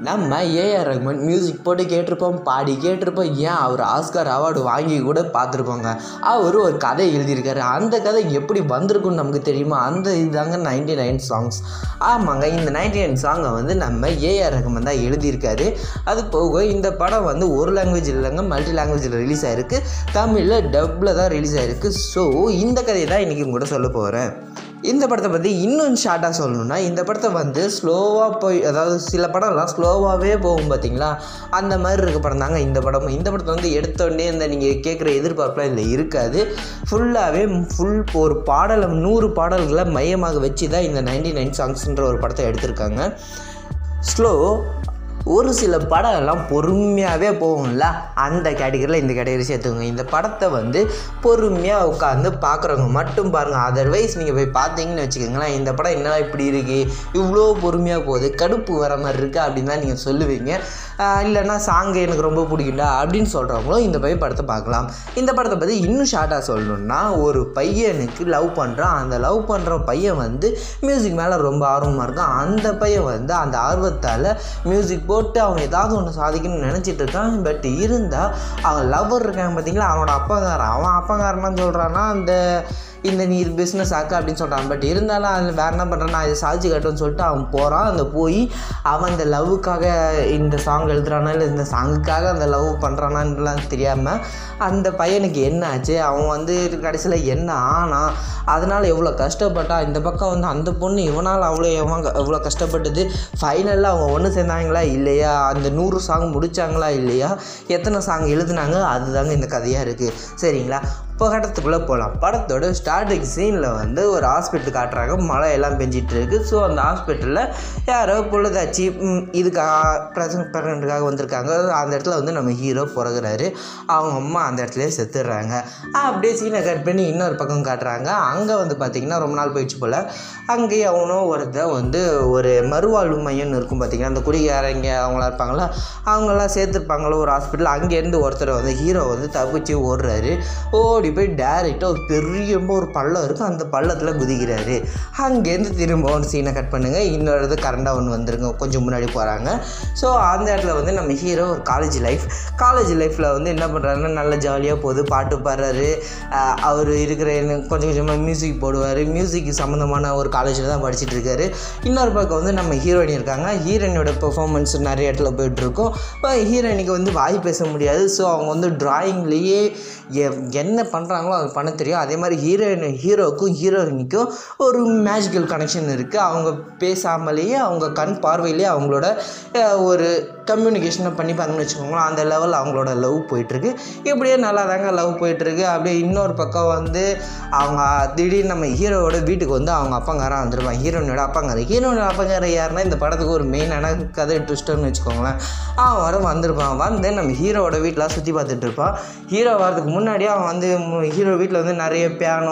நம்ம AR Rahman music போட்டு கேட்டிருப்போம் பாடி கேட்டிருப்போம் ஏன் அவர் ஆஸ்கார் அவார்டு வாங்கி கூட பார்த்துருப்போங்க அவர் ஒரு கதை எழுதியிருக்காரு அந்த கதை எப்படி வந்திருக்குன்னு நமக்கு தெரியுமா அந்த இதுதாங்க நைன்டி நைன் சாங்ஸ் ஆமாங்க இந்த நைன்டி நைன் சாங்கை வந்து நம்ம ஏஆர் ரஹ்மான் தான் எழுதியிருக்காரு அது போக இந்த படம் வந்து ஒரு லாங்குவேஜ் இல்லைங்க மல்டி லாங்குவேஜில் ரிலீஸ் ஆயிருக்கு தமிழில் டப்பில் தான் ரிலீஸ் ஆயிருக்கு ஸோ இந்த கதையை தான் இன்றைக்கி கூட சொல்ல போகிறேன் இந்த படத்தை பற்றி இன்னும் ஷார்ட்டாக சொல்லணும்னா இந்த படத்தை வந்து ஸ்லோவாக போய் அதாவது சில படம்லாம் ஸ்லோவாகவே போகும் பார்த்தீங்களா அந்த மாதிரி இருக்க படம் தாங்க இந்த படம் இந்த படத்தை வந்து எடுத்தோடனே இந்த நீங்கள் கேட்குற எதிர்பார்ப்புலாம் இதில் இருக்காது ஃபுல்லாகவே ஃபுல் ஒரு பாடலை நூறு பாடல்களை மையமாக வச்சு தான் இந்த நைன்டி நைன் சாங்ஸ்ன்ற ஒரு படத்தை எடுத்திருக்காங்க ஸ்லோ ஒரு சில படம் எல்லாம் பொறுமையாகவே போகும்ல அந்த கேட்டகரியில் இந்த கேட்டகரி சேர்த்துக்கோங்க இந்த படத்தை வந்து பொறுமையாக உட்காந்து பார்க்குறவங்க மட்டும் பாருங்கள் அதர்வைஸ் நீங்கள் போய் பார்த்தீங்கன்னு வச்சுக்கோங்களேன் இந்த படம் என்னடா இப்படி இருக்குது இவ்வளோ பொறுமையாக போகுது கடுப்பு வர மாதிரி இருக்குது அப்படின்னு தான் நீங்கள் சொல்லுவீங்க ஆஹ் இல்லைன்னா சாங்கு எனக்கு ரொம்ப பிடிக்கும்டா அப்படின்னு சொல்கிறவங்களும் இந்த போய் படத்தை பார்க்கலாம் இந்த படத்தை பற்றி இன்னும் ஷார்ட்டாக சொல்லணும்னா ஒரு பையனுக்கு லவ் பண்ணுறான் அந்த லவ் பண்ணுற பையன் வந்து மியூசிக் மேலே ரொம்ப ஆர்வமாக இருக்கான் அந்த பையன் வந்து அந்த ஆர்வத்தால் மியூசிக் போட்டு அவன் ஏதாவது ஒன்று சாதிக்கணும்னு நினச்சிட்டு இருக்கான் பட் இருந்தால் அவன் லவ்வர் இருக்கான் பார்த்தீங்களா அவனோட அப்பங்காரன் அவன் அப்பங்காரன் சொல்கிறான்னா அந்த இந்த நீ இது பிஸ்னஸ் ஆக்கு அப்படின்னு சொல்கிறான் பட் இருந்தாலும் அதில் வேறு என்ன பண்ணுறான் நான் இதை சாதிச்சு காட்டுன்னு சொல்லிட்டு அவன் போகிறான் அந்த போய் அவன் இந்த லவ்வுக்காக இந்த சாங் எழுதுறானா இல்லை இந்த சாங்குக்காக அந்த லவ் பண்ணுறானான்லாம் தெரியாமல் அந்த பையனுக்கு என்ன ஆச்சு அவன் வந்து கடைசியில் என்ன ஆனான் அதனால் எவ்வளோ கஷ்டப்பட்டான் இந்த பக்கம் வந்து அந்த பொண்ணு இவனால் அவ்வளோ எவன் எவ்வளோ கஷ்டப்பட்டது ஃபைனலில் அவங்க ஒன்று சேர்ந்தாங்களா இல்லையா அந்த நூறு சாங் முடித்தாங்களா இல்லையா எத்தனை சாங் எழுதுனாங்க அதுதாங்க இந்த கதையாக இருக்குது சரிங்களா இப்போ படத்துக்குள்ளே போகலாம் படத்தோட ஸ்டார்டிங் சீனில் வந்து ஒரு ஹாஸ்பிட்டல் காட்டுறாங்க மழை எல்லாம் பெஞ்சிட்டு இருக்கு ஸோ அந்த ஹாஸ்பிட்டலில் யாரோ பொழுதாச்சு ம், இதுக்காக ப்ரெசன்ட் ப்ரெக்னெண்ட்டுக்காக வந்திருக்காங்க அந்த இடத்துல வந்து நம்ம ஹீரோ பிறகுறாரு அவங்க அம்மா அந்த இடத்துலயே செத்துடுறாங்க அப்படியே சீனை கட் பண்ணி இன்னொரு பக்கம் காட்டுறாங்க அங்கே வந்து பார்த்திங்கன்னா ரொம்ப நாள் போயிடுச்சு போல் அங்கேயே அவனும் ஒருத்தன் வந்து ஒரு மறுவாழ்வு மையம்னு இருக்கும் பார்த்தீங்கன்னா அந்த குடிகாரங்க அவங்களாம் இருப்பாங்களா அவங்களாம் சேர்த்துருப்பாங்களோ ஒரு ஹாஸ்பிட்டல் அங்கேருந்து ஒருத்தர் வந்து ஹீரோ வந்து தப்பிச்சு ஓடுறாரு ஓடி போய் டேரெக்டாக ஒரு பெரிய ஒரு பள்ளம் இருக்குது அந்த பள்ளத்தில் குதிக்கிறாரு அங்கேருந்து திரும்ப ஒரு சீனை கட் பண்ணுங்கள் இன்னொரு இது கரண்டாக ஒன்று வந்துருங்க கொஞ்சம் முன்னாடி போகிறாங்க ஸோ அந்த இடத்துல வந்து நம்ம ஹீரோ ஒரு காலேஜ் லைஃப் காலேஜ் லைஃப்பில் வந்து என்ன பண்ணுறாருன்னா நல்ல ஜாலியாக போகுது பாட்டு பாடுறாரு அவர் இருக்கிற கொஞ்சம் கொஞ்சமாக மியூசிக் போடுவார் மியூசிக் சம்மந்தமான ஒரு காலேஜில் தான் படிச்சுட்டு இருக்காரு இன்னொரு பக்கம் வந்து நம்ம ஹீரோயின் இருக்காங்க ஹீரோயினோட பெர்ஃபார்மன்ஸ் நிறைய இடத்துல போயிட்டுருக்கோம் இப்போ ஹீரோயினுக்கு வந்து வாய் பேச முடியாது ஸோ அவங்க வந்து ட்ராயிங்லேயே என்ன பண்ணுறாங்களோ அது பண்ண தெரியும் அதே மாதிரி ஹீரோயின் ஹீரோவுக்கும் ஹீரோயினுக்கும் ஒரு மேஜிக்கல் கனெக்ஷன் இருக்குது அவங்க பேசாமலேயே அவங்க கண் பார்வையிலேயே அவங்களோட அஹ், ஒரு கம்யூனிகேஷனை பண்ணிப்பாங்கன்னு வச்சுக்கோங்களேன் அந்த லெவலில் அவங்களோட லவ் போயிட்டுருக்கு இப்படியே நல்லா தாங்க லவ் போயிட்டுருக்கு அப்படியே இன்னொரு பக்கம் வந்து அவங்க திடீர்னு நம்ம ஹீரோவோட வீட்டுக்கு வந்து அவங்க அப்பங்காரன் வந்துருப்பான் ஹீரோயினோட அப்பங்காரன் ஹீரோயினோட அப்பங்காரன் யாருன்னா இந்த படத்துக்கு ஒரு மெயினான கதை ட்விஸ்டர்னு வச்சுக்கோங்களேன் அவன் வர வந்திருப்பான் வந்து நம்ம ஹீரோவோட வீட்டில் சுற்றி பார்த்துட்டு இருப்பான் ஹீரோ வரதுக்கு முன்னாடியே அவன் வந்து ஹீரோ வீட்டில் வந்து நிறைய பியானோ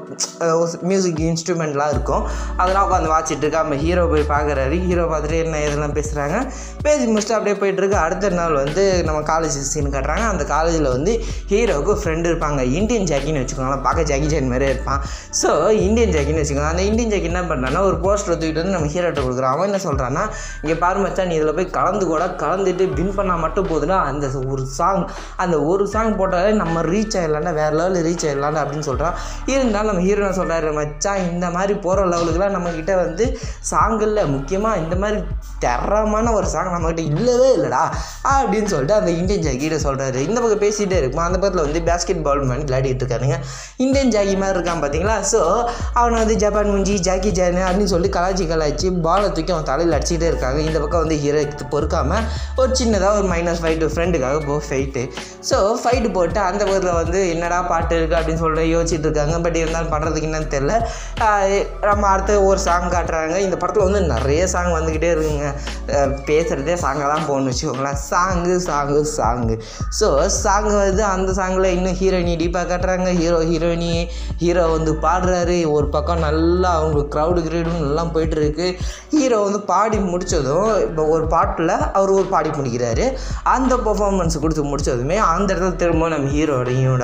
மியூசிக் இன்ஸ்ட்ருமெண்ட்லாம் இருக்கும் அதெல்லாம் உட்காந்து வாச்சிட்டு இருக்கா நம்ம ஹீரோ போய் பார்க்குறாரு ஹீரோ பார்த்துட்டு என்ன இதெல்லாம் பேசுகிறாங்க பேசி முடிச்சுட்டு அப்படியே போயிட்டுருக்கு அடுத்த நாள் வந்து நம்ம காலேஜ் சீன் காட்டுறாங்க அந்த காலேஜில் வந்து ஹீரோவுக்கு ஃப்ரெண்டு இருப்பாங்க இந்தியன் ஜாக்கின்னு வச்சுக்கோங்களேன் பார்க்க ஜாக்கி ஜான் மாதிரியே இருப்பான் ஸோ இந்தியன் ஜாக்கின்னு வச்சுக்கோங்க அந்த இந்தியன் ஜாக்கி என்ன பண்ணுறான்னா ஒரு போஸ்டர் தூக்கிட்டு வந்து நம்ம ஹீரோட்ட கொடுக்குறான் அவன் என்ன சொல்கிறான்னா இங்கே பாரு மச்சான் நீ இதில் போய் கலந்து கூட கலந்துட்டு வின் பண்ணால் மட்டும் போதுன்னா அந்த ஒரு சாங் அந்த ஒரு சாங் போட்டாலே நம்ம ரீச் ஆகிடலாம்னா வேறு லெவலில் ரீச் ஆகிடலாம் அப்படின்னு சொல்கிறான் இருந்தாலும் நம்ம ஹீரோ என்ன சொல்கிறாரு மச்சான் இந்த மாதிரி போகிற லெவலுக்குலாம் நம்மக்கிட்ட வந்து சாங்கில் முக்கியமாக இந்த மாதிரி தரமான ஒரு சாங் நம்மக்கிட்ட இல்லவே இல்லைடா அப்படின்னு சொல்லிட்டு அந்த இந்தியன் ஜாக்கிட்ட சொல்கிறாரு இந்த பக்கம் பேசிகிட்டே இருக்கும் அந்த பக்கத்தில் வந்து பேஸ்கெட் பால் மேன் விளையாடிட்டு இருக்காருங்க இந்தியன் ஜாக்கி மாதிரி இருக்கான் பார்த்தீங்களா ஸோ அவனை வந்து ஜப்பான் முஞ்சி ஜாக்கி ஜானு அப்படின்னு சொல்லி கலாச்சி கலாச்சி பாலை தூக்கி அவன் தலையில் அடிச்சுக்கிட்டே இருக்காங்க இந்த பக்கம் வந்து ஹீரோ பொறுக்காம ஒரு சின்னதாக ஒரு மைனஸ் ஃபைட்டு ஃப்ரெண்டுக்காக போ ஃபைட்டு ஸோ ஃபைட்டு போட்டு அந்த பக்கத்தில் வந்து என்னடா பாட்டு இருக்குது அப்படின்னு சொல்லிட்டு யோசிச்சுட்டு இருக்காங்க பட் இருந்தாலும் பண்ணுறதுக்கு என்னன்னு தெரில ஆஹ் நம்ம அடுத்து ஒரு சாங் காட்டுறாங்க இந்த படத்தில் வந்து நிறைய சாங் வந்துக்கிட்டே இருக்குங்க ஆஹ் பேசுகிறதே சாங்காக தான் போகணும்னு வச்சுக்கோங்களேன் song song song so song வந்து அந்த சாங்கில் இன்னும் ஹீரோயினி டீப்பாக காட்டுறாங்க ஹீரோ ஹீரோயினி ஹீரோ வந்து பாடுறாரு ஒரு பக்கம் நல்லா அவங்க க்ரௌடு கிரௌடுன்னு எல்லாம் போயிட்டு இருக்கு ஹீரோ வந்து பாடி முடித்ததும் இப்போ ஒரு பாட்டில் அவர் ஒரு பாடி முடிக்கிறாரு அந்த பெர்ஃபார்மன்ஸ் கொடுத்து முடிச்சதுமே அந்த இடத்துல திரும்ப நம்ம ஹீரோடையோட அப்பா வராங்க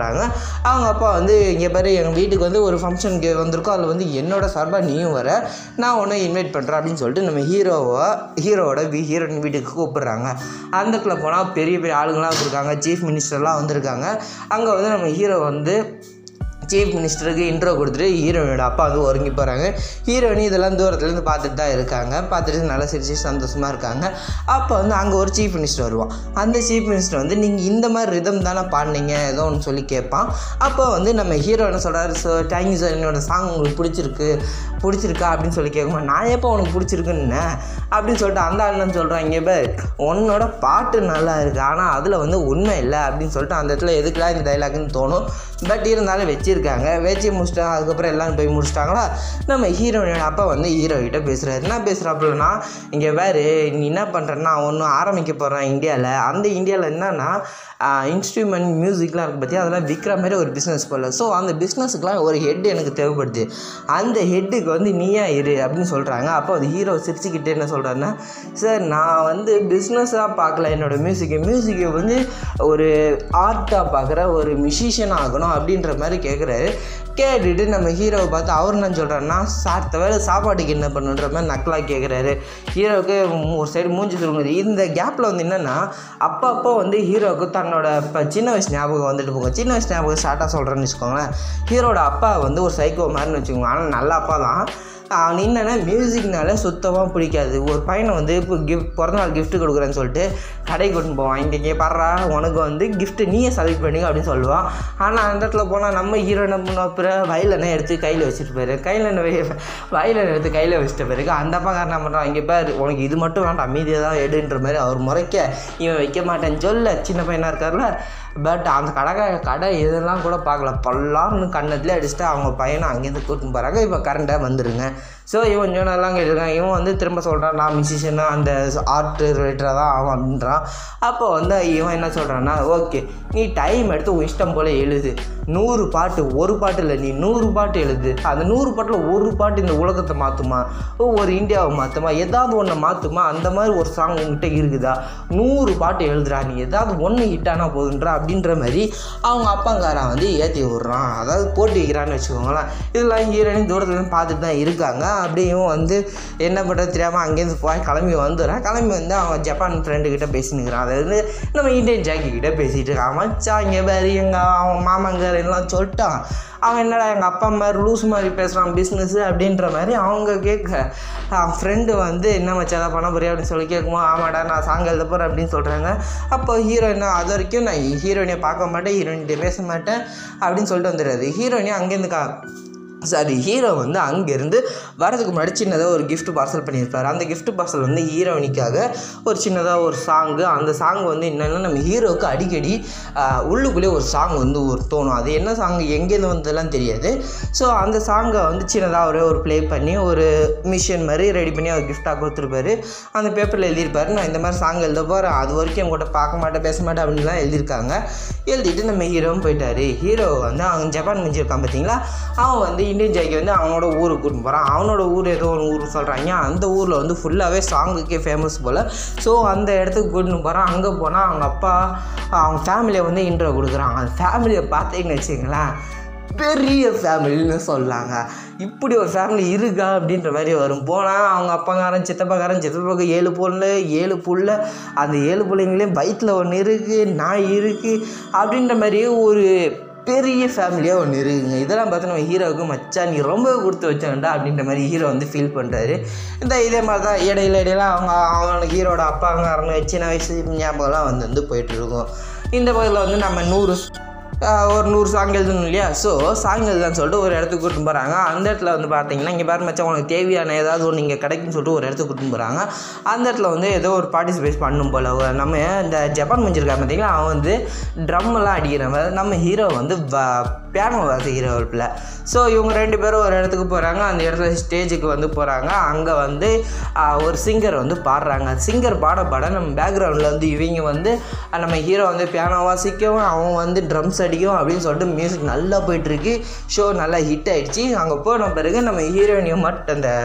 போகிறாங்க அவங்க அப்பா வந்து இங்கே பாரு எங்கள் வீட்டுக்கு வந்து ஒரு ஃபங்க்ஷனுக்கு வந்திருக்கோம் அதில் வந்து என்னோட சார்பாக நீயும் வர நான் உன்னை இன்வைட் பண்ணுறேன் அப்படின்னு சொல்லிட்டு நம்ம ஹீரோவை ஹீரோவோட வீ ஹீரோயின் வீட்டுக்கு கூப்பிடுறாங்க அந்த இடத்துல போனால் பெரிய பெரிய ஆளுங்களாம் வந்திருக்காங்க சீஃப் மினிஸ்டர்லாம் வந்திருக்காங்க அங்கே வந்து நம்ம ஹீரோ வந்து சீஃப் மினிஸ்டருக்கு இன்ட்ரோ கொடுத்துட்டு ஹீரோயினோட அப்பா வந்து ஒருங்கி போகிறாங்க ஹீரோயினி இதெல்லாம் தூரத்துலேருந்து பார்த்துட்டு தான் இருக்காங்க பார்த்துட்டு நல்லா சிரிச்சு சந்தோஷமாக இருக்காங்க அப்போ வந்து அங்கே ஒரு சீஃப் மினிஸ்டர் வருவான் அந்த சீஃப் மினிஸ்டர் வந்து நீங்கள் இந்த மாதிரி ரிதம் தானே பாடினீங்க ஏதோ ஒன்று சொல்லி கேட்பான் அப்போ வந்து நம்ம ஹீரோ என்ன சொல்கிறாரு ஸோ தேங்க்யூ சார் என்னோட சாங் உங்களுக்கு பிடிச்சிருக்கு பிடிச்சிருக்கா அப்படின்னு சொல்லி கேட்கும்போது நான் எப்போ உனக்கு பிடிச்சிருக்குன்னு அப்படின்னு சொல்லிட்டு அந்த அண்ணன் சொல்கிறான் இங்கே பேர் உன்னோட பாட்டு நல்லா இருக்குது ஆனால் அதில் வந்து உண்மை இல்லை அப்படின்னு சொல்லிட்டு அந்த இடத்துல எதுக்குலாம் இந்த டைலாக்னு தோணும் பட் இருந்தாலும் வச்சுருக்காங்க வச்சு முடிச்சிட்டாங்க அதுக்கப்புறம் எல்லாரும் போய் முடிச்சிட்டாங்களா நம்ம ஹீரோயினோட அப்பா வந்து ஹீரோ கிட்ட பேசுகிறாரு என்ன பேசுகிறாப்புலனா இங்கே வேறு நீ என்ன பண்ணுறேன்னா ஒன்று ஆரம்பிக்க போகிறேன் இந்தியாவில் அந்த இந்தியாவில் என்னன்னா இன்ஸ்ட்ருமெண்ட் மியூசிக்லாம் இருக்குது பற்றி அதெல்லாம் விற்கிற மாதிரி ஒரு பிஸ்னஸ் போல ஸோ அந்த பிஸ்னஸுக்குலாம் ஒரு ஹெட் எனக்கு தேவைப்படுது அந்த ஹெட்டுக்கு வந்து நீயா இரு அப்படின்னு சொல்கிறாங்க அப்போ அது ஹீரோ சிரிச்சுக்கிட்டு என்ன சொல்கிறாருன்னா சார் நான் வந்து பிஸ்னஸாக பார்க்கல என்னோட மியூசிக்கை மியூசிக்கை வந்து ஒரு ஆர்ட்டாக பார்க்குற ஒரு மியூசிஷியன் ஆகணும் அப்படின்ற மாதிரி கேட்குறாரு கேட்டுட்டு நம்ம ஹீரோவை பார்த்து அவர் என்ன சொல்கிறாருன்னா சாத்த வேலை சாப்பாட்டுக்கு என்ன பண்ணுன்ற மாதிரி நக்கலாக கேட்குறாரு ஹீரோவுக்கு ஒரு சைடு மூஞ்சி சொல்லுங்க இந்த கேப்பில் வந்து என்னென்னா அப்பப்போ வந்து ஹீரோவுக்கு தன்னோட இப்போ சின்ன வயசு ஞாபகம் வந்துட்டு போகும் சின்ன வயசு ஞாபகம் ஷார்ட்டாக சொல்கிறேன்னு வச்சுக்கோங்களேன் ஹீரோட அப்பா வந்து ஒரு சைக்கோ மாதிரின்னு வச்சுக்கோங்க ஆனால் நல்ல அப்பா தான் அவன் என்னென்னா மியூசிக்னால சுத்தமாக பிடிக்காது ஒரு பையனை வந்து இப்போ கிஃப்ட் பிறந்தநாள் gift கொடுக்குறேன்னு சொல்லிட்டு கடைக்கு கொண்டு போவான் இங்கே இங்கே பாடுறா உனக்கு வந்து கிஃப்ட்டு நீயே செலக்ட் பண்ணிக்க அப்படின்னு சொல்லுவான் ஆனால் அந்த இடத்துல போனால் நம்ம ஹீரோ என்ன பண்ணுவோம் அப்புறம் வயலனை எடுத்து கையில் வச்சுட்டு போயிரு கையில் வயலனை எடுத்து கையில் வச்சுட்ட பிறகு அந்த அப்பாக்காரன் என்ன பண்ணுறான் இங்கே பாரு உனக்கு இது மட்டும் வேண்டாம் அமைதியாக தான் எடுன்ற மாதிரி அவர் முறைக்க இவன் வைக்க மாட்டேன்னு சொல்ல சின்ன பையனாக இருக்கார்ல பட் அந்த கடை கடை இதெல்லாம் கூட பார்க்கல பல்லான்னு கண்ணத்தில் அடிச்சுட்டு அவங்க பையனை அங்கேருந்து கூட்டின்னு போகிறாங்க இப்போ கரண்ட்டாக வந்துருங்க ஸோ இவன் சொன்னெல்லாம் கேட்டிருக்கான் இவன் வந்து திரும்ப சொல்கிறான் நான் மியூசிஷியனாக அந்த ஆர்ட் ரிலேட்டடாக தான் ஆகும் அப்படின்றான் அப்போ வந்து இவன் என்ன சொல்கிறான்னா ஓகே நீ டைம் எடுத்து உன் இஷ்டம் போல் எழுது நூறு பாட்டு ஒரு பாட்டு இல்லை நீ நூறு பாட்டு எழுது அந்த நூறு பாட்டில் ஒரு பாட்டு இந்த உலகத்தை மாற்றுமா ஒரு இந்தியாவை மாற்றுமா ஏதாவது ஒன்று மாற்றுமா அந்த மாதிரி ஒரு சாங் உங்ககிட்ட இருக்குதா நூறு பாட்டு எழுதுறா நீ ஏதாவது ஒன்று ஹிட்டானா போதுன்றா அப்படின்ற மாதிரி அவங்க அப்பங்காரன் வந்து ஏற்றி விட்றான் அதாவது போட்டி வைக்கிறான்னு வச்சுக்கோங்களேன் இதெல்லாம் ஹீரோயின் தூரத்துலேருந்து பார்த்துட்டு தான் இருக்காங்க அப்படியும் வந்து என்ன பண்ணுறது தெரியாமல் அங்கேருந்து போய் கிளம்பி வந்துடுறான் கிளம்பி வந்து அவன் ஜப்பான் ஃப்ரெண்டுக்கிட்ட பேசினுக்கிறான் அதாவது நம்ம இந்தியன் ஜாக்கி கிட்ட பேசிகிட்டு இருக்கான் மச்சான் இங்கே வேறு எங்கள் அவன் மாமங்கார் எல்லாம் சொல்லிட்டான் அவன் என்னடா எங்கள் அப்பா மாதிரி லூஸ் மாதிரி பேசுகிறான் பிஸ்னஸ்ஸு அப்படின்ற மாதிரி அவங்க கேட்க அவன் ஃப்ரெண்டு வந்து என்ன மச்சான் தான் பண்ண போறியா அப்படின்னு சொல்லி கேட்கும்போது ஆமாடா நான் சாங் எழுத போகிறேன் அப்படின்னு சொல்கிறாங்க அப்போ ஹீரோயினா அது வரைக்கும் நான் ஹீரோயினை பார்க்க மாட்டேன் ஹீரோயின்கிட்ட பேச மாட்டேன் அப்படின்னு சொல்லிட்டு வந்துடுறாரு ஹீரோயினே அங்கேருந்து கா சாரி ஹீரோ வந்து அங்கேருந்து வரதுக்கு முன்னாடி சின்னதாக ஒரு gift பார்சல் பண்ணியிருப்பார் அந்த gift பார்சல் வந்து ஹீரோயினிக்காக ஒரு சின்னதாக ஒரு சாங்கு அந்த சாங் வந்து என்னென்னா நம்ம ஹீரோவுக்கு அடிக்கடி ஆஹ், உள்ளுக்குள்ளே ஒரு சாங் வந்து ஒரு தோணும் அது என்ன சாங் எங்கேருந்து வந்ததெல்லாம் தெரியாது ஸோ அந்த சாங்கை வந்து சின்னதாக ஒரே ஒரு ப்ளே பண்ணி ஒரு மிஷின் மாதிரி ரெடி பண்ணி அவர் கிஃப்டாக கொடுத்துருப்பாரு அந்த பேப்பரில் எழுதியிருப்பாரு நான் இந்த மாதிரி சாங் எழுத போகிறேன் அது வரைக்கும் என் கூட பார்க்க மாட்டேன் பேச மாட்டேன் அப்படின்லாம் எழுதியிருக்காங்க எழுதிட்டு நம்ம ஹீரோவும் போயிட்டாரு ஹீரோ வந்து அவன் ஜப்பான் முடிஞ்சிருக்கான் பார்த்தீங்களா அவன் வந்து இந்தியன் ஜாய்க்கு வந்து அவனோட ஊருக்கு கூட்டின்னு போகிறான் அவனோட ஊர் ஏதோ ஒரு ஊர் சொல்கிறாங்க அந்த ஊரில் வந்து ஃபுல்லாகவே சாங்குக்கே ஃபேமஸ் போல் ஸோ அந்த இடத்துக்கு கூட்டின்னு போகிறான் அங்கே போனால் அவங்க அப்பா அவங்க ஃபேமிலியை வந்து இன்ட்ரோ கொடுக்குறாங்க அந்த ஃபேமிலியை பார்த்தீங்கன்னு வச்சுங்களேன் பெரிய ஃபேமிலின்னு சொல்லாங்க இப்படி ஒரு ஃபேமிலி இருக்கா அப்படின்ற மாதிரி வரும் போனால் அவங்க அப்பாக்காரன் சித்தப்பாக்காரன் சித்தப்பாக்கு ஏழு பொண்ணு ஏழு புள்ள அந்த ஏழு பிள்ளைங்களையும் வயிற்றில் ஒன்று இருக்குது நாய் இருக்குது அப்படின்ற மாதிரியே ஒரு பெரிய ஃபேமிலியாக ஒன்று இருக்குங்க இதெல்லாம் பார்த்து நம்ம ஹீரோவுக்கு மச்சான் நீ ரொம்ப கொடுத்து வச்சான்டா அப்படின்ற மாதிரி ஹீரோ வந்து ஃபீல் பண்ணுறாரு இந்த இதே மாதிரி தான் இடையில இடையில அவங்க அவனுக்கு ஹீரோட அப்பாங்காரங்க சின்ன வயசு ஞாபகம்லாம் வந்து வந்து போயிட்டு இருக்கும் இந்த பகுதியில் வந்து நம்ம நூறு ஆஹ் ஒரு நூறு சாங் எழுதணும் இல்லையா ஸோ சாங் எழுதலாம்னு சொல்லிட்டு ஒரு இடத்துக்கு கூட்டின்னு போகிறாங்க அந்த இடத்துல வந்து பார்த்தீங்கன்னா இங்கே பாரு மச்சான் உனக்கு தேவையான ஏதாவது ஒன்று இங்கே கிடைக்குன்னு சொல்லிட்டு ஒரு இடத்துக்கு கூட்டின்னு போகிறாங்க அந்த இடத்துல வந்து ஏதோ ஒரு பார்ட்டிசிபேட் பண்ணும் போல் ஒரு- நம்ம இந்த ஜப்பான் முடிஞ்சிருக்கா பார்த்தீங்களா அவன் வந்து ட்ரம்மெல்லாம் அடிக்கிறவன் நம்ம ஹீரோ வந்து பியானோ வாசிக்கிறவப்பில் ஸோ இவங்க ரெண்டு பேரும் ஒரு இடத்துக்கு போகிறாங்க அந்த இடத்துல ஸ்டேஜுக்கு வந்து போகிறாங்க அங்கே வந்து ஆஹ், ஒரு சிங்கர் வந்து பாடுறாங்க சிங்கர் பாட பாட நம்ம பேக்ரவுண்டில் வந்து இவங்க வந்து ஆஹ், நம்ம ஹீரோ வந்து பியானோ வாசிக்கவும் அவன் வந்து ட்ரம்ஸ் அடிக்கும் அப்படின்னு சொல்லிட்டு மியூசிக் நல்லா போயிட்டுருக்கு ஷோ நல்லா ஹிட் ஆயிடுச்சு அங்கே போன பிறகு நம்ம ஹீரோயினையும் மட்டும் அந்த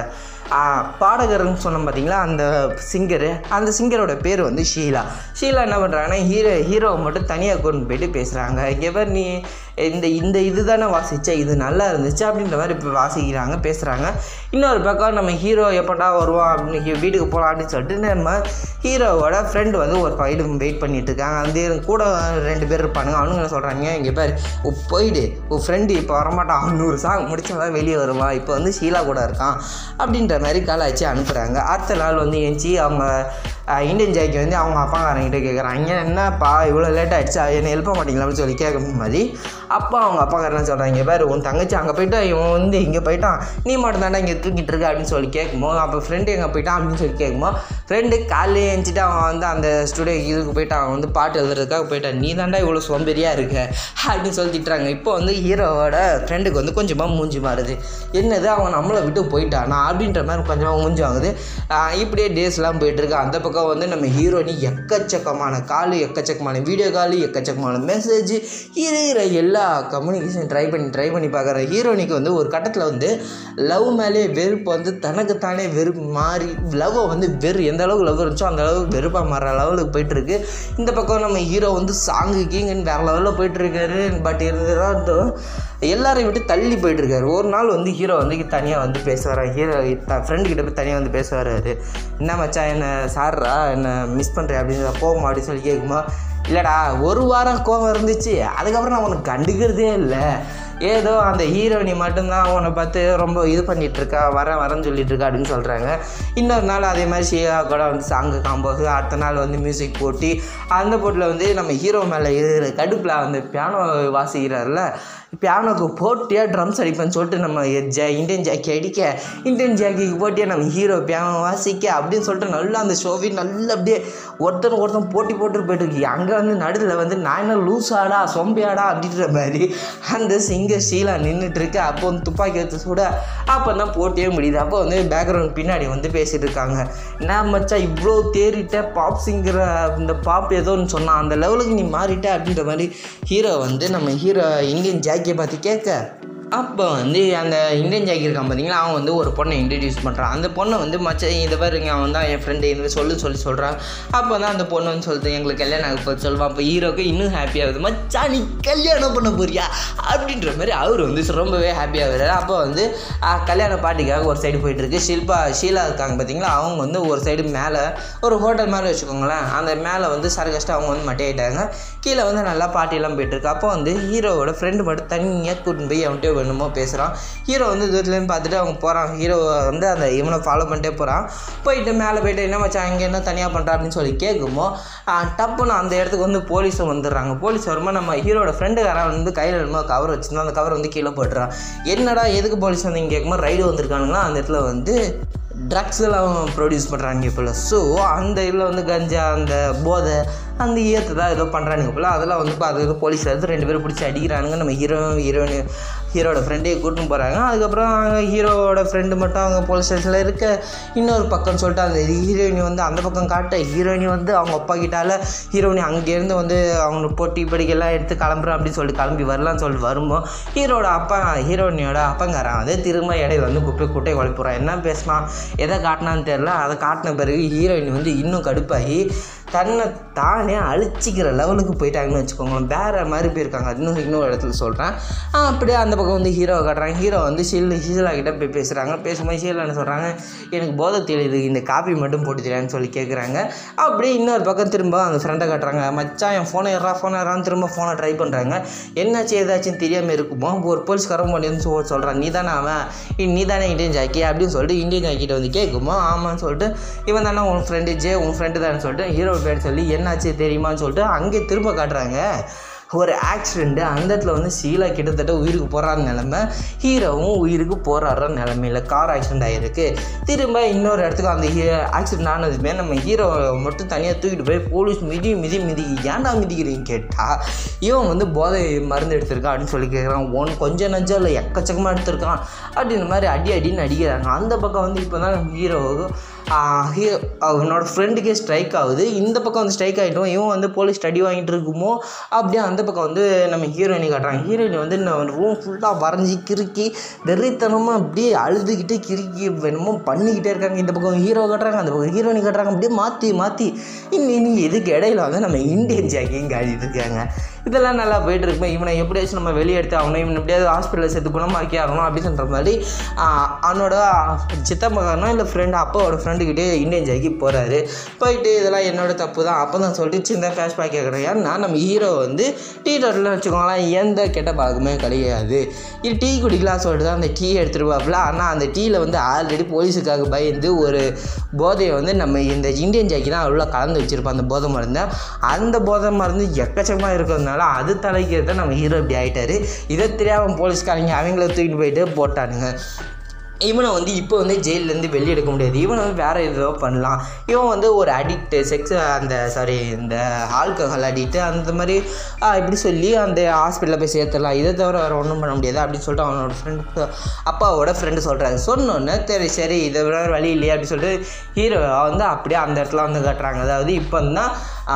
பாடகர்னு சொன்னோம் பார்த்தீங்களா அந்த சிங்கரு அந்த சிங்கரோட பேர் வந்து ஷீலா ஷீலா என்ன பண்ணுறாங்கன்னா ஹீரோ ஹீரோவை மட்டும் தனியாக கொண்டு போயிட்டு பேசுகிறாங்க இங்கே பேர் நீ இந்த இந்த இது தானே வாசிச்ச இது நல்லா இருந்துச்சு அப்படின்ற மாதிரி இப்போ வாசிக்கிறாங்க பேசுகிறாங்க இன்னொரு பக்கம் நம்ம ஹீரோ எப்படா வருவான் அப்படின்னு ஹீ- வீட்டுக்கு போகலாம் அப்படின்னு சொல்லிட்டு நம்ம ஹீரோவோட ஃப்ரெண்டு வந்து ஒரு ஃபைடு வெயிட் பண்ணிட்டு இருக்காங்க அந்த கூட ரெண்டு பேர் இருப்பானுங்க அவனுங்க என்ன சொல்கிறாங்க இங்கே பேர் போயிடு உன் ஃப்ரெண்டு இப்போ வரமாட்டான் அவன் நூறு சாங் முடிச்சாதான் வெளியே வருவான் இப்போ வந்து ஷீலா கூட இருக்கான் அப்படின்ற மாதிரி காலாச்சு அனுப்புகிறாங்க அடுத்த நாள் வந்து எஞ்சி அவங்க அஹ், இந்தியன் ஜாக்கி வந்து அவங்க அப்பாக்காரங்கிட்ட கேட்குறாங்க என்னப்பா இவ்வளோ லேட் ஆகிடுச்சா என்னை எழுப்ப மாட்டீங்களா அப்படின்னு சொல்லி கேட்கும் மாதிரி அப்பா அவங்க அப்பாக்காரன் சொல்கிறாங்க பாரு உன் தங்கச்சி அங்கே போயிட்டா இவன் வந்து இங்கே போயிட்டான் நீ மட்டும் தாண்டா இங்கே தூக்கிட்டு இருக்க அப்படின்னு சொல்லி கேட்கும்போது அப்போ ஃப்ரெண்டு எங்கே போயிட்டான் அப்படின்னு சொல்லி கேட்கும்போது ஃப்ரெண்டு காலையிலே எழுந்துட்டு அவன் வந்து அந்த ஸ்டுடியோ இதுக்கு போயிட்டான் அவன் வந்து பாட்டு எழுதுறதுக்காக போயிட்டான் நீ தாண்டா இவ்வளோ சோம்பேறியாக இருக்க அப்படின்னு சொல்லி திட்டுறாங்க இப்போ வந்து ஹீரோவோட ஃப்ரெண்டுக்கு வந்து கொஞ்சமாக மூஞ்சி மாறுது என்னது அவன் நம்மளை விட்டு போயிட்டானா அப்படின்ற மாதிரி கொஞ்சமாக மூஞ்சி வாங்குது ஆஹ் இப்படியே டேஸ்லாம் போயிட்டுருக்கு அந்த பக்கம் வந்து நம்ம ஹீரோனி எக்கச்சக்கமான கால் எக்கச்சக்கமான வீடியோ கால் எக்கச்சக்கமான மெசேஜ் இருக்கிற எல்லா கம்யூனிகேஷன் ட்ரை பண்ணி ட்ரை பண்ணி பார்க்குற ஹீரோனிக்கு வந்து ஒரு கட்டத்தில் வந்து லவ் மேலே வெறுப்பு வந்து தனக்குத்தானே வெறுப்பு மாறி லவ்வை வந்து வெறு எந்த அளவுக்கு லவ் இருந்துச்சோ அந்த அளவுக்கு வெறுப்பாக மாற லெவலுக்கு போயிட்டுருக்கு இந்த பக்கம் நம்ம ஹீரோ வந்து சாங்கு கீங்கன்னு வேறு லெவலில் போயிட்டுருக்காரு பட் இருந்தாலும் எல்லாரையும் விட்டு தள்ளி போயிட்டுருக்காரு ஒரு நாள் வந்து ஹீரோ வந்து தனியாக வந்து பேசுவார் ஹீரோ ஃப்ரெண்டு கிட்ட போய் தனியாக வந்து பேச வர்றாரு என்ன மச்சான் என்ன சார்ரா என்ன மிஸ் பண்ணுறேன் அப்படின்னு கோவம் அப்படின்னு சொல்லி கேட்குமா இல்லைடா ஒரு வாரம் கோவம் இருந்துச்சு அதுக்கப்புறம் நான் உனக்கு கண்டுக்கிறதே இல்லை ஏதோ அந்த ஹீரோயினி மட்டும்தான் உன்னை பார்த்து ரொம்ப இது பண்ணிட்டு இருக்கா வரேன் வரேன்னு சொல்லிட்டு இருக்கா அப்படின்னு சொல்கிறாங்க இன்னொரு நாள் அதே மாதிரி ஷியா கூட வந்து சாங்கு காம்போஸ் அடுத்த நாள் வந்து மியூசிக் போட்டி அந்த போட்டில் வந்து நம்ம ஹீரோ மேலே இருக்கிற கடுப்பில் அந்த பியானோ வாசிக்கிறார்ல பியானோக்கு போட்டியாக ட்ரம்ஸ் அடிப்பேன்னு சொல்லிட்டு நம்ம ஜ இந்தியன் ஜாக்கி அடிக்க இந்தியன் ஜாக்கிக்கு போட்டியாக நம்ம ஹீரோ பியானோ வாசிக்க அப்படின்னு சொல்லிட்டு நல்லா அந்த ஷோவி நல்லா அப்படியே ஒருத்தர் ஒருத்தன் போட்டி போட்டு போயிட்டு இருக்கு அங்கே வந்து நடுவில் வந்து நான் என்ன லூஸாடா சொம்பியாடா அப்படின்ற மாதிரி அந்த சிங்கர் ஷீலா நின்றுட்டு இருக்கு அப்போ வந்து துப்பாக்கி எடுத்து சுட அப்போ தான் போட்டியே முடியுது அப்போ வந்து பேக்ரவுண்ட் பின்னாடி வந்து பேசிட்டு இருக்காங்க என்ன மச்சான் இவ்வளோ தேறிட்ட பாப் சிங்கர் இந்த பாப் ஏதோன்னு சொன்னான் அந்த லெவலுக்கு நீ மாறிட்ட அப்படின்ற மாதிரி ஹீரோ வந்து நம்ம ஹீரோ இந்தியன் ஜாக்கியை பார்த்து கேட்க அப்போ வந்து அந்த இந்தியன் ஜாக்கி இருக்கான் பார்த்தீங்களா அவன் வந்து ஒரு பொண்ணை இன்ட்ரடியூஸ் பண்ணுறான் அந்த பொண்ணை வந்து மச்ச இதை பாருங்க அவன் தான் என் ஃப்ரெண்டு இந்த சொல்லு சொல்லி சொல்கிறான் அப்போ தான் அந்த பொண்ணு வந்து சொல்லுது எங்களுக்கு கல்யாணம் ஆக போது சொல்லுவான் அப்போ ஹீரோக்கு இன்னும் ஹாப்பியாகுது மச்சா நீ கல்யாணம் பண்ண போறியா அப்படின்ற மாதிரி அவர் வந்து ரொம்பவே ஹாப்பியாகிறாரு அப்போ வந்து ஆஹ், கல்யாண பாட்டிக்காக ஒரு சைடு போயிட்டுருக்கு ஷில்பா ஷீலா இருக்காங்க பார்த்தீங்களா அவங்க வந்து ஒரு சைடு மேலே ஒரு ஹோட்டல் மாதிரி வச்சுக்கோங்களேன் அந்த மேலே வந்து சரகஸ்ட்டு அவங்க வந்து மட்டையிட்டாங்க கீழே வந்து நல்லா பாட்டியெல்லாம் போயிட்டுருக்கு அப்போ வந்து ஹீரோவோட ஃப்ரெண்டு மட்டும் தனியாக கூட்டின்னு போய் அவன்கிட்ட வேணுமோ பேசுகிறான் ஹீரோ வந்து தூரத்துலேருந்து பார்த்துட்டு அவங்க போகிறான் ஹீரோ வந்து அந்த இவனை ஃபாலோ பண்ணிட்டே போகிறான் போயிட்டு மேலே போயிட்டு என்ன மச்சான் இங்கே என்ன தனியாக பண்ணுறா அப்படின்னு சொல்லி கேட்குமோ டப்புன்னு அந்த இடத்துக்கு வந்து போலீஸும் வந்துடுறாங்க போலீஸ் வரும்போது நம்ம ஹீரோட ஃப்ரெண்டுக்காரன் வந்து கையில் என்னமோ கவர் வச்சுருந்தோம் அந்த கவர் வந்து கீழே போட்டுறான் என்னடா எதுக்கு போலீஸ் வந்தீங்க கேட்கும்போது ரைடு வந்திருக்கானுங்களா அந்த இடத்துல வந்து ட்ரக்ஸ் எல்லாம் ப்ரொடியூஸ் பண்ணுறாங்க போல் ஸோ அந்த இதில் வந்து கஞ்சா அந்த போதை அந்த ஈயத்தை தான் ஏதோ பண்ணுறானுங்க போல் அதெல்லாம் வந்து இப்போ அது போலீஸ் எடுத்து ரெண்டு பேரும் பிடிச்சி அடிக்கிறானுங்க நம்ம ஹீரோ ஹீரோயின் ஹீரோட ஃப்ரெண்டையே கூட்டின்னு போகிறாங்க அதுக்கப்புறம் ஹீரோவோட ஃப்ரெண்டு மட்டும் அவங்க போலீஸ் ஸ்டேஷனில் இருக்க இன்னொரு பக்கம்னு சொல்லிட்டு அந்த ஹீரோயினி வந்து அந்த பக்கம் காட்ட ஹீரோயினி வந்து அவங்க அப்பா கிட்டால ஹீரோயினி அங்கேருந்து வந்து அவங்க போட்டி படிக்கெல்லாம் எடுத்து கிளம்புறேன் அப்படின்னு சொல்லிட்டு கிளம்பி வரலான்னு சொல்லிட்டு வரும்போது ஹீரோட அப்பா ஹீரோயினியோட அப்பங்காரன் வந்து திரும்ப இடையில வந்து குப்பை குட்டை குழப்பிடுறான் என்ன பேசினான் எதை காட்டினான்னு தெரில அதை காட்டின பிறகு ஹீரோயின் வந்து இன்னும் கடுப்பாகி தன்னை தானே அழிச்சிக்கிற லெவலுக்கு போயிட்டாங்கன்னு வச்சுக்கோங்களேன் வேறு மாதிரி போயிருக்காங்க இன்னும் இன்னொரு இடத்துல சொல்கிறேன் அப்படியே அந்த பக்கம் வந்து ஹீரோவை காட்டுறாங்க ஹீரோ வந்து ஷீல் ஷீலா கிட்ட போய் பேசுகிறாங்க பேசும்போது ஷீலா என்ன சொல்கிறாங்க எனக்கு போதை தெரியுது இந்த காப்பி மட்டும் போட்டு தெரியான்னு சொல்லி கேட்குறாங்க அப்படியே இன்னொரு பக்கம் திரும்ப அந்த ஃப்ரெண்டை காட்டுறாங்க மச்சான் என் ஃபோனை ஏறா ஃபோனை ஏறான்னு திரும்ப ஃபோனை ட்ரை பண்ணுறாங்க என்னாச்சு ஏதாச்சும் தெரியாமல் இருக்குமோ ஒரு போலீஸ்காரன் பண்ணி வந்து சொ- சொல்கிறான் நீ தானே அவன் "ஏய், நீ தானே இந்தியன் ஜாக்கி அப்படின்னு சொல்லிட்டு இந்தியன் ஜாக்கிட்ட வந்து கேட்குமோ ஆமான்னு சொல்லிட்டு இவன் தானே உன் ஃப்ரெண்டு ஜே உன் ஃப்ரெண்டு தானே சொல்லிட்டு ஹீரோ பேர் சொல்லி என்னாச்சு தெரியுமான்னு சொல்லிட்டு அங்கே திரும்ப காட்டுறாங்க ஒரு ஆக்சிடெண்ட்டு அந்த இடத்துல வந்து ஷீலா கிட்டத்தட்ட உயிருக்கு போகிறார நிலமை ஹீரோவும் உயிருக்கு போராடுற நிலமையில கார் ஆக்சிடெண்ட் ஆகிருக்கு திரும்ப இன்னொரு இடத்துக்கு அந்த ஆக்சிடெண்ட் ஆனதுமே நம்ம ஹீரோ மட்டும் தனியாக தூக்கிட்டு போய் போலீஸ் மிதி மிதி மிதி ஏன்டா மிதிக்கிறீங்க கேட்டால் இவன் வந்து போதை மருந்து எடுத்திருக்கான் அப்படின்னு சொல்லி கேட்குறான் ஒன் கொஞ்சம் நஞ்சம் இல்லை எக்கச்சக்கமாக எடுத்திருக்கான் அப்படின்ற மாதிரி அடி அடின்னு அடிக்கிறாங்க அந்த பக்கம் வந்து இப்போ தான் ஹீரோ ஹீரோ அவனோட ஃப்ரெண்டுக்கே ஸ்ட்ரைக் ஆகுது இந்த பக்கம் வந்து ஸ்ட்ரைக் ஆகிட்டோம் இவன் வந்து போலீஸ் ஸ்டடி வாங்கிட்டு இருக்குமோ அப்படியே அந்த பக்கம் வந்து நம்ம ஹீரோயினி காட்டுறாங்க ஹீரோயினி வந்து ரூம் ஃபுல்லாக வரைஞ்சி கிறுக்கி வெறித்தனமாக அப்படியே அழுதுகிட்டு கிறுக்கி என்னமோ பண்ணிக்கிட்டே இருக்காங்க இந்த பக்கம் ஹீரோ காட்டுறாங்க அந்த பக்கம் ஹீரோயினி காட்டுறாங்க அப்படியே மாற்றி மாற்றி இன்னும் இதுக்கு இடையில வந்து நம்ம இந்தியன் ஜாக்கியும் காட்டிட்டு இருக்காங்க இதெல்லாம் நல்லா போயிட்டு இருக்குமே இவனை எப்படியாச்சும் நம்ம வெளியே எடுத்து ஆகணும் இவன் எப்படியாவது ஹாஸ்பிட்டலில் சேர்த்து குணமாக்கி ஆகணும் அப்படின்னு சொல்கிற மாதிரி ஆஹ், அவனோட சித்த மகனோ இல்லை ஃப்ரெண்டு அப்பாவோட ஃப்ரெண்டுக்கிட்டே இந்தியன் ஜாக்கி போகிறாரு போயிட்டு இதெல்லாம் என்னோட தப்பு தான் அப்போ தான் சொல்லிட்டு சின்ன ஃப்ளாஷ்பேக் கேட்குறேன் ஏன்னா நம்ம ஹீரோ வந்து டீ டோட்டலில் வச்சுக்கோங்களேன் எந்த கெட்ட பாகமே கிடையாது இது டீ குடிக்கலாம் சொல்லிட்டு தான் அந்த டீ எடுத்துகிட்டு வாப்பில் ஆனால் அந்த டீயில் வந்து ஆல்ரெடி போலீஸுக்காக பயந்து ஒரு போதையை வந்து நம்ம இந்த இந்தியன் ஜாக்கி தான் அவ்வளோ கலந்து வச்சுருப்போம் அந்த போதை மருந்தை அந்த போதை மருந்து எக்கச்சக்கமாக இருக்கிறதுனால அது தலைக்கு தான் நம்ம ஹீரோ இப்படி ஆகிட்டாரு இதை தெரியாமல் போலீஸ்காரங்க அவங்கள தூக்கிட்டு போயிட்டு போட்டானுங்க இவனை வந்து இப்போ வந்து ஜெயிலேருந்து வெளியே எடுக்க முடியாது இவனை வந்து வேறு ஏதோ பண்ணலாம் இவன் வந்து ஒரு அடிக்ட்டு செக்ஸ் அந்த சாரி இந்த ஆல்கஹால் அடிக்ட்டு அந்த மாதிரி ஆ, இப்படி சொல்லி அந்த ஹாஸ்பிட்டலில் போய் சேர்த்துடலாம் இதை தவிர வேறு ஒன்றும் பண்ண முடியாது அப்படின்னு சொல்லிட்டு அவனோட ஃப்ரெண்டு அப்பாவோட ஃப்ரெண்டு சொல்கிறாரு சொன்னோன்னே சரி சரி இதை விட வழி இல்லையா அப்படின்னு சொல்லிட்டு ஹீரோ வந்து அப்படியே அந்த இடத்துல வந்து காட்டுறாங்க அதாவது இப்போ தான்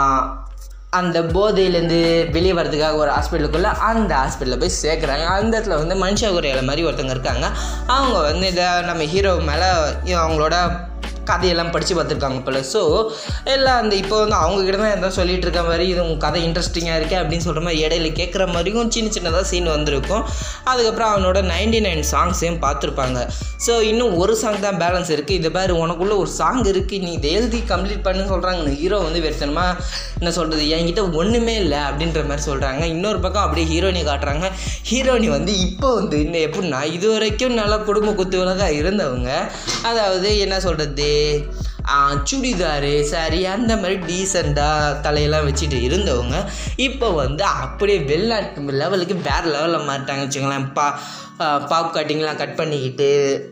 அந்த போதையிலேருந்து வெளியே வரதுக்காக ஒரு ஹாஸ்பிட்டலுக்குள்ளே அந்த ஹாஸ்பிட்டலில் போய் சேர்க்குறாங்க அந்த இடத்துல வந்து மனுஷ குறையில மாதிரி ஒருத்தவங்க இருக்காங்க அவங்க வந்து இதை நம்ம ஹீரோ மேலே அவங்களோட கதையெல்லாம் படித்து பார்த்துருக்காங்க போல் ஸோ எல்லாம் அந்த இப்போ வந்து அவங்கக்கிட்ட தான் எதாவது சொல்லிட்டு இருக்க மாதிரி இது உங்கள் கதை இன்ட்ரெஸ்டிங்காக இருக்கே அப்படின்னு சொல்கிற மாதிரி இடையில கேட்குற மாதிரியும் சின்ன சின்னதாக சீன் வந்திருக்கும் அதுக்கப்புறம் அவனோட நைன்டி நைன் சாங்ஸையும் பார்த்துருப்பாங்க ஸோ இன்னும் ஒரு சாங் தான் பேலன்ஸ் இருக்குது இது பாரு உனக்குள்ளே ஒரு சாங் இருக்குது நீ இதை எழுதி கம்ப்ளீட் பண்ணு சொல்கிறாங்க ஹீரோ வந்து வெறுத்தனமா என்ன சொல்கிறது என்கிட்ட ஒன்றுமே இல்லை அப்படின்ற மாதிரி சொல்கிறாங்க இன்னொரு பக்கம் அப்படியே ஹீரோயினி காட்டுறாங்க ஹீரோயினி வந்து இப்போ வந்து இன்னும் எப்படின்னா இது வரைக்கும் நல்லா குடும்ப குத்துவிளக்காக இருந்தவங்க அதாவது என்ன சொல்கிறது சுடிதாரு சாரி அந்த மாதிரி டீசெண்டாக தலையெல்லாம் வச்சுட்டு இருந்தவங்க இப்போ வந்து அப்படியே வெளிநாட்டு லெவலுக்கு வேறு லெவலில் மாட்டாங்க வச்சுங்களேன் பா பாப் கட்டிங்லாம் கட் பண்ணிக்கிட்டு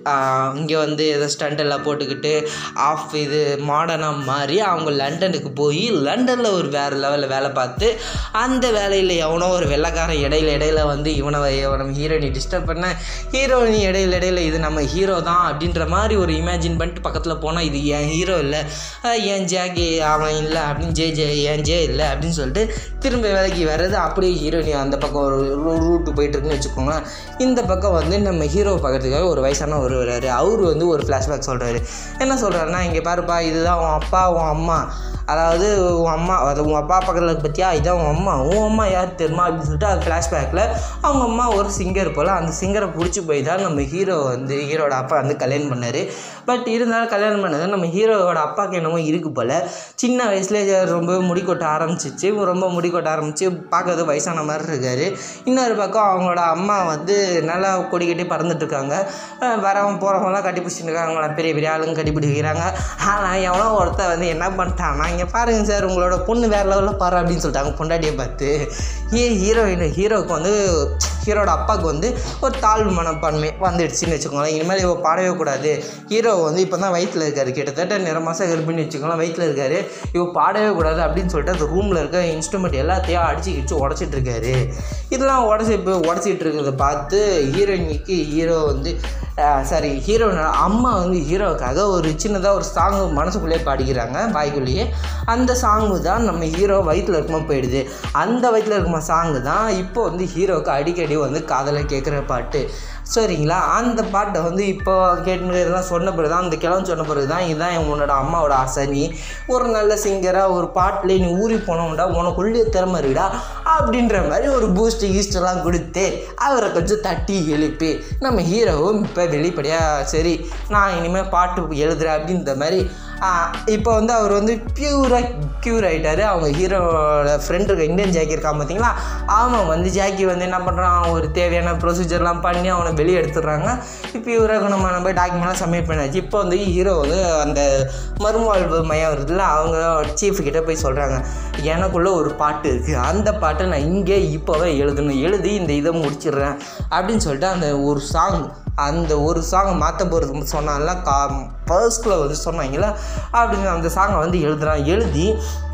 இங்கே வந்து ஏதோ ஸ்டண்ட் எல்லாம் போட்டுக்கிட்டு ஆஃப் இது மாடர்னாக மாறி அவங்க லண்டனுக்கு போய் லண்டனில் ஒரு வேறு லெவலில் வேலை பார்த்து அந்த வேலையில் எவனோ ஒரு வெள்ளைக்காரன் இடையில இடையில வந்து இவனை நம்ம ஹீரோயினி டிஸ்டர்ப் பண்ண ஹீரோயினி இடையில இடையில இது நம்ம ஹீரோ தான் அப்படின்ற மாதிரி ஒரு இமேஜின் பண்ணிட்டு பக்கத்தில் போனால் இது என் ஹீரோ இல்லை அஹ் என் ஜாகி அவன் இல்லை அப்படின்னு ஜே ஜே என் ஜே இல்லை அப்படின்னு சொல்லிட்டு திரும்ப வேலைக்கு வர்றது அப்படியே ஹீரோயினி அந்த பக்கம் ஒரு ரூட்டு போயிட்டு இருக்குன்னு வச்சுக்கோங்க இந்த பக்கம் வந்து நம்ம ஹீரோ பார்க்கறதுக்காக ஒரு வயசான ஒரு வர்றாரு அவர் வந்து ஒரு ஃப்ளாஷ்பேக் சொல்கிறாரு என்ன சொல்கிறாருன்னா இங்கே பாருப்பா இதுதான் உன் அப்பா உன் அம்மா அதாவது உன் அம்மா அது உன் அப்பா பக்கத்தில் இருக்கு பற்றியா இதான் உன் அம்மா உன் அம்மா யார் தெரியுமா அப்படின்னு சொல்லிட்டு அது ஃப்ளாஷ்பேக்கில் அவங்க அம்மா ஒரு சிங்கர் போல் அந்த சிங்கரை பிடிச்சி போய் தான் நம்ம ஹீரோ வந்து ஹீரோட அப்பா வந்து கல்யாணம் பண்ணார் பட் இருந்தாலும் கல்யாணம் பண்ணது நம்ம ஹீரோவோட அப்பாவுக்கு என்னமோ இருக்கு போல் சின்ன வயசுலேயே ரொம்ப முடி கொட்ட ஆரம்பிச்சிச்சு ரொம்ப முடி கொட்ட ஆரம்பிச்சு பார்க்கறது வயசான மாதிரி இருக்காரு இன்னொரு பக்கம் அவங்களோட அம்மா வந்து நல்லா கொடி கட்டி பறந்துட்டு இருக்காங்க அஹ் வரவன் போகிறவங்களாம் கட்டி பிடிச்சிட்டு இருக்காங்க அவங்கள பெரிய பெரிய ஆளுங்க கட்டி பிடிக்கிறாங்க ஆனால் எவனோ ஒருத்தன் வந்து என்ன பண்ணிட்டான்னா இங்கே பாருங்க சார் உங்களோட பொண்ணு வேறு லெவலில் பாரு அப்படின்னு சொல்லிட்டாங்க பொண்டாட்டியை பார்த்து ஏ ஹீரோயின் ஹீரோவுக்கு வந்து ஹீரோட அப்பாவுக்கு வந்து ஒரு தாழ்வு மனப்பான்மை வந்துடுச்சுன்னு வச்சுக்கோங்களேன் இனிமேல் இவ பாடவே கூடாது ஹீரோ வந்து இப்போ தான் வயிற்றில் இருக்காரு கிட்டத்தட்ட நிற மாதம் கர்ப்பிணி வச்சுக்கோங்களேன் வயிற்றில் இருக்காரு இவ பாடவே கூடாது அப்படின்னு சொல்லிட்டு அந்த ரூமில் இருக்க இன்ஸ்ட்ருமெண்ட் எல்லாத்தையும் அடிச்சு கிடிச்சு உடச்சிட்டு இருக்காரு இதெல்லாம் உடச்சி இப்போ உடச்சிட்டு இருக்கிறத பார்த்து ஹீரோயினிக்கு ஹீரோ வந்து சாரி ஹீரோனோட அம்மா வந்து ஹீரோவுக்காக ஒரு சின்னதாக ஒரு சாங் மனசுக்குள்ளேயே பாடிக்கிறாங்க வாய்க்குள்ளேயே அந்த சாங்கு தான் நம்ம ஹீரோ வயிற்றில் இருக்குமா போயிடுது அந்த வயிற்றில் இருக்குமா சாங்கு தான் இப்போ வந்து ஹீரோவுக்கு அடிக்கடி வந்து காதலை கேட்குற பாட்டு சரிங்களா அந்த பாட்டை வந்து இப்போ கேட்டு இதெல்லாம் சொன்ன பிறகு தான் அந்த கிழமை சொன்ன பிறகு தான் இதுதான் உன்னோட அம்மாவோட ஆசை நீ ஒரு நல்ல சிங்கராக ஒரு பாட்டில் நீ ஊறி போனோம்டா உனக்குள்ளே திறமை இருக்குடா அப்படின்ற மாதிரி ஒரு பூஸ்ட் கீஸ்டெல்லாம் கொடுத்து அவரை கொஞ்சம் தட்டி எழுப்பி நம்ம ஹீரோவும் இப்போ வெளிப்படையாக சரி நான் இனிமேல் பாட்டு எழுதுறேன் அப்படின்ற மாதிரி இப்போ வந்து அவர் வந்து பியூராக க்யூர் ஆகிட்டாரு அவங்க ஹீரோட ஃப்ரெண்ட் இருக்க இந்தியன் ஜாக்கி இருக்கான் பார்த்தீங்களா அவன் வந்து ஜாக்கி வந்து என்ன பண்ணுறான் ஒரு தேவையான ப்ரொசீஜர்லாம் பண்ணி அவனை வெளியே எடுத்துடுறாங்க பியூராக நம்ம நம்ம டாக்குமெண்ட்லாம் சப்மிட் பண்ணியாச்சு இப்போ வந்து ஹீரோ வந்து அந்த மறுவாழ்வு மையம் இருக்குல்ல அவங்க சீஃப் கிட்ட போய் சொல்கிறாங்க எனக்குள்ளே ஒரு பாட்டு இருக்குது அந்த பாட்டை நான் இங்கே இப்போவே எழுதணும் எழுதி இந்த இதை முடிச்சிடுறேன் அப்படின்னு சொல்லிட்டு அந்த ஒரு சாங் அந்த ஒரு சாங்கை மாற்ற போகிறது சொன்னாலாம் கா ஃபர்ஸ்ட்டில் வந்து சொன்னாங்களா அப்படின்னு அந்த சாங்கை வந்து எழுதுறான் எழுதி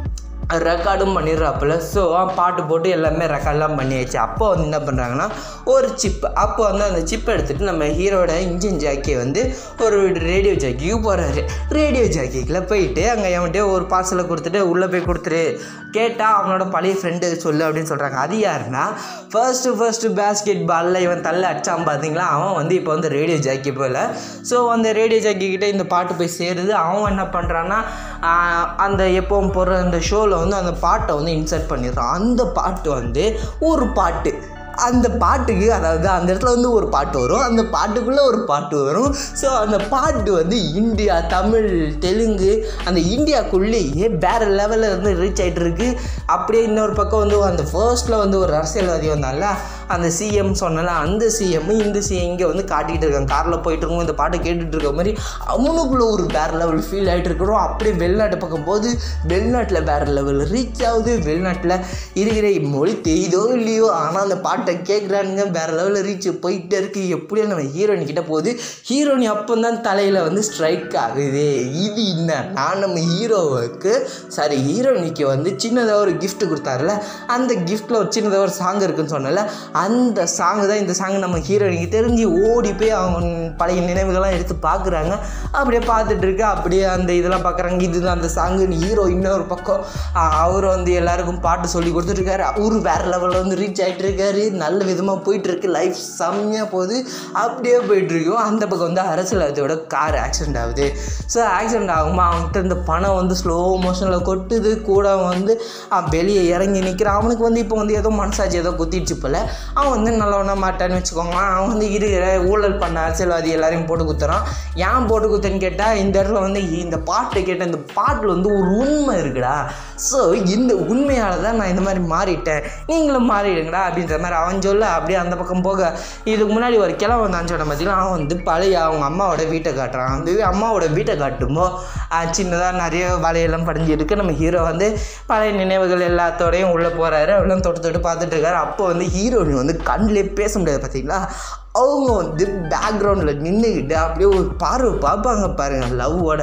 ரெக்கார்டும் பண்ணிடுறாப்புல ஸோ பாட்டு போட்டு எல்லாமே ரெக்கார்ட்லாம் பண்ணியாச்சு அப்போ வந்து என்ன பண்ணுறாங்கன்னா ஒரு சிப் அப்போ வந்து அந்த சிப் எடுத்துகிட்டு நம்ம ஹீரோட இன்ஜின் ஜாக்கியை வந்து ஒரு ரேடியோ ஜாக்கிக்கு போகிறாரு ரேடியோ ஜாக்கிக்குள்ள போயிட்டு அங்கே எவன்கிட்டயோ ஒரு பார்சலை கொடுத்துட்டு உள்ளே போய் கொடுத்துரு கேட்டால் அவனோட பழைய ஃப்ரெண்டு சொல்லு அப்படின்னு சொல்கிறாங்க அது யாருன்னா ஃபர்ஸ்ட்டு ஃபர்ஸ்ட்டு பேஸ்கெட் பாலில் இவன் தள்ள அடிச்சான் பார்த்தீங்களா அவன் வந்து இப்போ வந்து ரேடியோ ஜாக்கி போல் ஸோ அந்த ரேடியோ ஜாக்கி கிட்ட இந்த பாட்டு போய் சேருது அவன் என்ன பண்ணுறான்னா ஆஹ், அந்த எப்பவும் போடுற அந்த ஷோவில் வந்து அந்த பாட்டை வந்து இன்சர்ட் பண்ணிடுறான் அந்த பாட்டு வந்து ஒரு பாட்டு அந்த பாட்டுக்கு அதாவது அந்த இடத்துல வந்து ஒரு பாட்டு வரும் அந்த பாட்டுக்குள்ளே ஒரு பாட்டு வரும் ஸோ அந்த பாட்டு வந்து இந்தியா தமிழ் தெலுங்கு அந்த இந்தியாக்குள்ளேயே வேறு லெவலில் இருந்து ரீச் ஆகிட்டு இருக்கு அப்படியே இன்னொரு பக்கம் வந்து அந்த ஃபர்ஸ்ட்டில் வந்து ஒரு அரசியல்வாதி வந்தால அந்த சிஎம் சொன்னல அந்த சிஎம் இந்த சிஎம் இங்கே வந்து காட்டிகிட்டு இருக்காங்க காரில் போயிட்டு இருக்கோம் இந்த பாட்டை கேட்டுட்டு இருக்க மாதிரி அவனுக்குள்ள ஒரு வேறு லெவல் ஃபீல் ஆகிட்டு இருக்கிறோம் அப்படியே வெளிநாட்டு பக்கம் போது வெளிநாட்டில் வேறு லெவல் ரீச் ஆகுது வெளிநாட்டில் இருக்கிற மொழி தெரியுதோ இல்லையோ ஆனால் அந்த பாட்டை கேட்குறானுங்க வேறு லெவலில் ரீச் போயிட்டே இருக்கு எப்படியோ நம்ம ஹீரோயின் கிட்ட போகுது ஹீரோயின் அப்போ தான் தலையில் வந்து ஸ்ட்ரைக் ஆகுது இது என்ன நான் நம்ம ஹீரோவுக்கு சாரி ஹீரோயினிக்கு வந்து சின்னதாக ஒரு gift கொடுத்தாருல அந்த கிஃப்ட்டில் ஒரு சின்னதாக ஒரு சாங் இருக்குன்னு சொன்னல அந்த சாங் தான் இந்த சாங் நம்ம ஹீரோயினுக்கு தெரிஞ்சு ஓடி போய் அவங்க பழைய நினைவுகள்லாம் எடுத்து பார்க்குறாங்க அப்படியே பார்த்துட்டு இருக்கு அப்படியே அந்த இதெல்லாம் பார்க்குறாங்க இதுதான் அந்த சாங்குன்னு ஹீரோ இன்னொரு பக்கம் அவர் வந்து எல்லாருக்கும் பாட்டு சொல்லி கொடுத்துட்ருக்காரு அவரு வேறு லெவலில் வந்து ரீச் ஆகிட்டு இருக்காரு நல்ல விதமாக போயிட்டுருக்கு லைஃப் செம்மையாக போகுது அப்படியே போயிட்டுருக்கோம் அந்த பக்கம் வந்து அரசியல்வாதியோட கார் ஆக்சிடென்ட் ஆகுது ஸோ ஆக்சிடென்ட் ஆகுமா அவன்கிட்ட இந்த பணம் வந்து ஸ்லோ மோஷனில் கொட்டுது கூட அவன் வந்து அவன் வெளியே இறங்கி நிற்கிறான் அவனுக்கு வந்து இப்போ வந்து ஏதோ மனசாட்சி ஏதோ குத்திடுச்சு போல அவன் வந்து நல்லவனா மாட்டான்னு வச்சுக்கோங்களேன் அவன் வந்து இருக்கிற ஊழல் பண்ண அரசியல்வாதி எல்லாரையும் போட்டு குத்துறான் ஏன் போட்டு குத்துன்னு கேட்டால் இந்த இடத்துல வந்து இந்த பாட்டு கேட்ட இந்த பாட்டில் வந்து ஒரு உண்மை இருக்குடா ஸோ இந்த உண்மையால் தான் நான் இந்த மாதிரி மாறிட்டேன் நீங்களும் மாறிடுங்கடா அப்படின்ற மாதிரி அவன் சொல்ல அப்படியே அந்த பக்கம் போக இதுக்கு முன்னாடி ஒரு கிழவன் வந்தான்னு சொன்ன பார்த்தீங்கன்னா அவன் வந்து பழைய அவங்க அம்மாவோட வீட்டை காட்டுறான் அந்த அம்மாவோட வீட்டை காட்டும்போது சின்னதாக நிறைய வலையெல்லாம் படிஞ்சு இருக்கு நம்ம ஹீரோ வந்து பழைய நினைவுகள் எல்லாத்தோடையும் உள்ளே போகிறாரு எல்லாம் தொட்டு தொட்டு பார்த்துட்டு இருக்காரு அப்போ வந்து ஹீரோயின் வந்து கண்ணிலே பேச முடியாது பார்த்தீங்களா அவங்க வந்து பேக்ரவுண்டில் நின்றுக்கிட்டு அப்படியே ஒரு பார்வை பார்ப்பாங்க பாருங்க லவ்வோட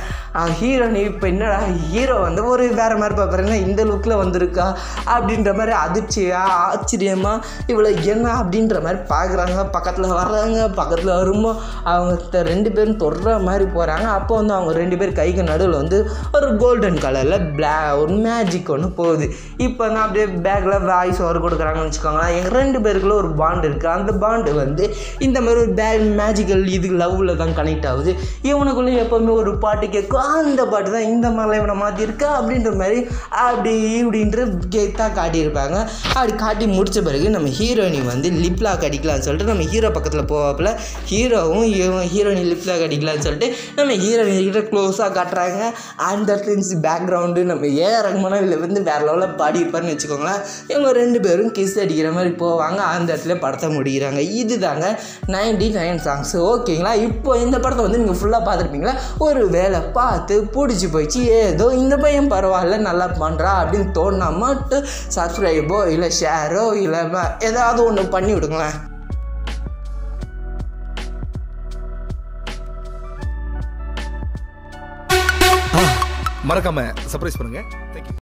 ஹீரோனி இப்போ என்னடா ஹீரோ வந்து ஒரு வேறு மாதிரி பார்க்குறேன்னா இந்த லுக்கில் வந்திருக்கா அப்படின்ற மாதிரி அதிர்ச்சியா ஆச்சரியமா இவ்வளோ என்ன அப்படின்ற மாதிரி பார்க்குறாங்க பக்கத்தில் வர்றாங்க பக்கத்தில் வரும்போது அவங்க த- ரெண்டு பேரும் தொடுற மாதிரி போகிறாங்க அப்போ வந்து அவங்க ரெண்டு பேர் கைக்கு நடுவில் வந்து ஒரு கோல்டன் கலரில் பிளா ஒரு மேஜிக் ஒன்று போகுது இப்போ நான் அப்படியே பேக்கில் வாய்ஸ் ஓவர் கொடுக்குறாங்கன்னு வச்சுக்கோங்களேன் எங்கள் ரெண்டு பேருக்குள்ள ஒரு பாண்ட் இருக்குது அந்த பாண்டு வந்து இந்த மாதிரி ஒரு பேக் மேஜிக்கல் இது லவ்வில் தான் கனெக்ட் ஆகுது இவனுக்குள்ளே எப்போவுமே ஒரு பாட்டு கேட்கும் அந்த பாட்டு தான் இந்த மாதிரிலாம் இவனை மாற்றிருக்கா அப்படின்ற மாதிரி அப்படி இப்படின்ற கேத்தாக காட்டியிருப்பாங்க அப்படி காட்டி முடிச்ச பிறகு நம்ம ஹீரோயினி வந்து லிப் லாக் அடிக்கலாம்னு சொல்லிட்டு நம்ம ஹீரோ பக்கத்தில் போவாப்புல ஹீரோவும் இவன் ஹீரோயினி லிப் லாக் அடிக்கலாம்னு சொல்லிட்டு நம்ம ஹீரோயினி கிட்ட க்ளோஸாக காட்டுறாங்க அந்த இடத்துல பேக்ரவுண்டு நம்ம ஏ ரங்கமான இதில் வந்து வேறு லெவலில் பாடியிருப்பாருன்னு வச்சுக்கோங்களேன் இவங்க ரெண்டு பேரும் கிஸ் அடிக்கிற மாதிரி போவாங்க அந்த இடத்துல படத்தை முடிக்கிறாங்க இதுதாங்க நைன்டி நைன் சாங்ஸ் ஓகேங்களா இப்போ இந்த படத்தை வந்து நீங்கள் ஃபுல்லாக பார்த்துருப்பீங்களா ஒரு வேலை பார்த்து பிடிச்சி போயிடுச்சு ஏதோ இந்த பையன் பரவாயில்ல நல்லா பண்ணுறா அப்படின்னு தோணுனா மட்டும் சப்ஸ்கிரைபோ இல்லை ஷேரோ இல்லை ம- ஏதாவது ஒன்று பண்ணி விடுங்களேன் மறக்காம சர்ப்ரைஸ் பண்ணுங்க தேங்க்யூ